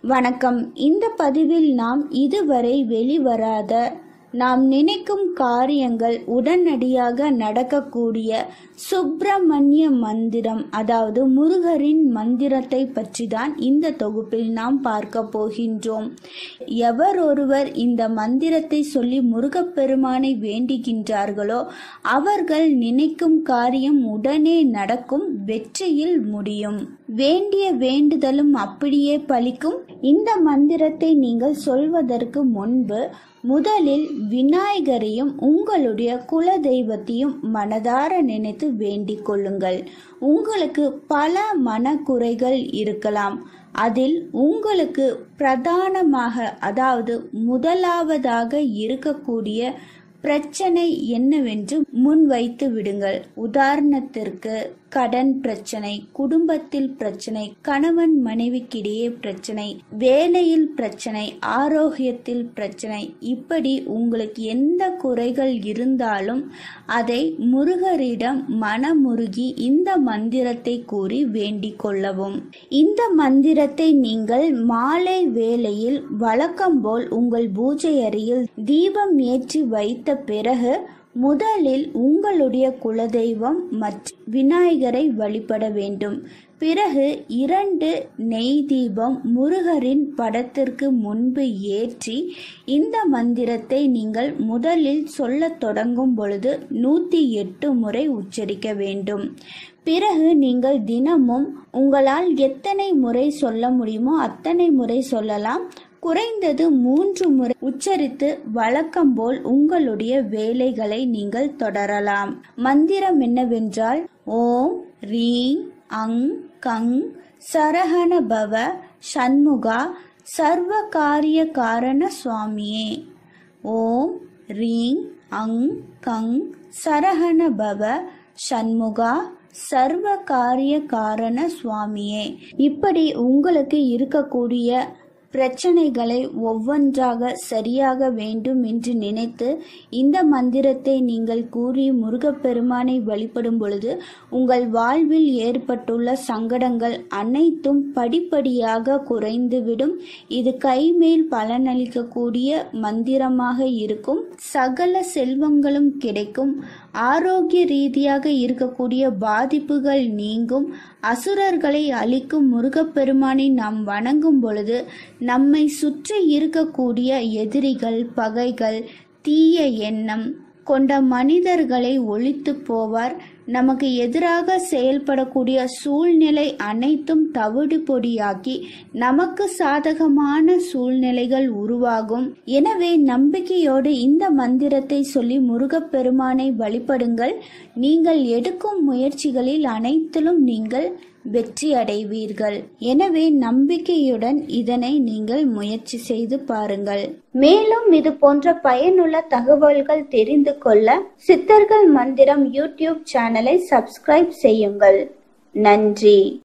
வணக்கம் இந்த பதிவில் நாம் இதுவரை வெளிவராத நாம் நினைக்கும் காரியங்கள் உடனடியாக நடக்கக்கூடிய சுப்பிரமணிய மந்திரம் அதாவது முருகரின் மந்திரத்தை பற்றி தான் இந்த தொகுப்பில் நாம் பார்க்க போகின்றோம் எவர் ஒருவர் இந்த மந்திரத்தை சொல்லி முருகப்பெருமானை வேண்டுகின்றார்களோ அவர்கள் நினைக்கும் காரியம் உடனே நடக்கும் வெற்றியில் முடியும் வேண்டிய வேண்டுதலும் அப்படியே பலிக்கும் இந்த மந்திரத்தை நீங்கள் சொல்வதற்கு முன்பு முதலில் விநாயகரையும் உங்களுடைய குல தெய்வத்தையும் மனதார நினைத்து வேண்டிக் கொள்ளுங்கள் உங்களுக்கு பல மனக்குறைகள் இருக்கலாம் அதில் உங்களுக்கு பிரதானமாக அதாவது முதலாவதாக இருக்கக்கூடிய பிரச்சனை என்னவென்று முன்வைத்து விடுங்கள் உதாரணத்திற்கு கடன் பிரச்சனை குடும்பத்தில் பிரச்சனை கணவன் மனைவிக்கிடையே பிரச்சனை வேலையில் பிரச்சனை ஆரோக்கியத்தில் பிரச்சனை இப்படி உங்களுக்கு எந்த குறைகள் இருந்தாலும் அதை முருகரிடம் மனமுருகி இந்த மந்திரத்தை கூறி வேண்டிக் கொள்ளவும் இந்த மந்திரத்தை நீங்கள் மாலை வேளையில் வழக்கம்போல் உங்கள் பூஜை அறையில் தீபம் ஏற்றி வைத்த பிறகு முதலில் உங்களுடைய குலதெய்வம் மற்றும் விநாயகரை வழிபட வேண்டும் பிறகு இரண்டு நெய் தீபம் முருகரின் படத்திற்கு முன்பு ஏற்றி இந்த மந்திரத்தை நீங்கள் முதலில் சொல்லத் தொடங்கும் பொழுது நூற்றி எட்டு முறை உச்சரிக்க வேண்டும் பிறகு நீங்கள் தினமும் உங்களால் எத்தனை முறை சொல்ல முடியுமோ அத்தனை முறை சொல்லலாம் குறைந்தது மூன்று முறை உச்சரித்து வழக்கம்போல் உங்களுடைய வேலைகளை நீங்கள் தொடரலாம் மந்திரம் என்னவென்றால் ஓம் ரீம் அங் கங் சரஹண பவ சண்முகா சர்வ காரிய காரண சுவாமியே ஓம் ரீம் அங் கங் சரஹண பவ சண்முகா சர்வ காரிய காரண சுவாமியே இப்படி உங்களுக்கு இருக்கக்கூடிய பிரச்சனைகளை ஒவ்வொன்றாக சரியாக வேண்டும் என்று நினைத்து இந்த மந்திரத்தை நீங்கள் கூறி முருகப்பெருமானை வழிபடும் பொழுது உங்கள் வாழ்வில் ஏற்பட்டுள்ள சங்கடங்கள் அனைத்தும் படிப்படியாக குறைந்துவிடும் இது கைமேல் பலனளிக்கக்கூடிய மந்திரமாக இருக்கும் சகல செல்வங்களும் கிடைக்கும் ஆரோக்கிய ரீதியாக இருக்கக்கூடிய பாதிப்புகள் நீங்கும் அசுரர்களை அழிக்கும் முருகப்பெருமானை நாம் வணங்கும் பொழுது நம்மை சுற்றி இருக்கக்கூடிய எதிரிகள் பகைகள் தீய எண்ணம் கொண்ட மனிதர்களை ஒழித்து போவார் நமக்கு எதிராக செயல்படக்கூடிய சூழ்நிலை அனைத்தும் தவிடு பொடியாக்கி நமக்கு சாதகமான சூழ்நிலைகள் உருவாகும் எனவே நம்பிக்கையோடு இந்த மந்திரத்தை சொல்லி முருகப்பெருமானை வழிபடுங்கள் நீங்கள் எடுக்கும் முயற்சிகளில் அனைத்திலும் நீங்கள் வெற்றி அடைவீர்கள் எனவே நம்பிக்கையுடன் இதனை நீங்கள் முயற்சி செய்து பாருங்கள் மேலும் இது போன்ற பயனுள்ள தகவல்கள் தெரிந்து கொள்ள சித்தர்கள் மந்திரம் யூடியூப் சேனலை சப்ஸ்கிரைப் செய்யுங்கள் நன்றி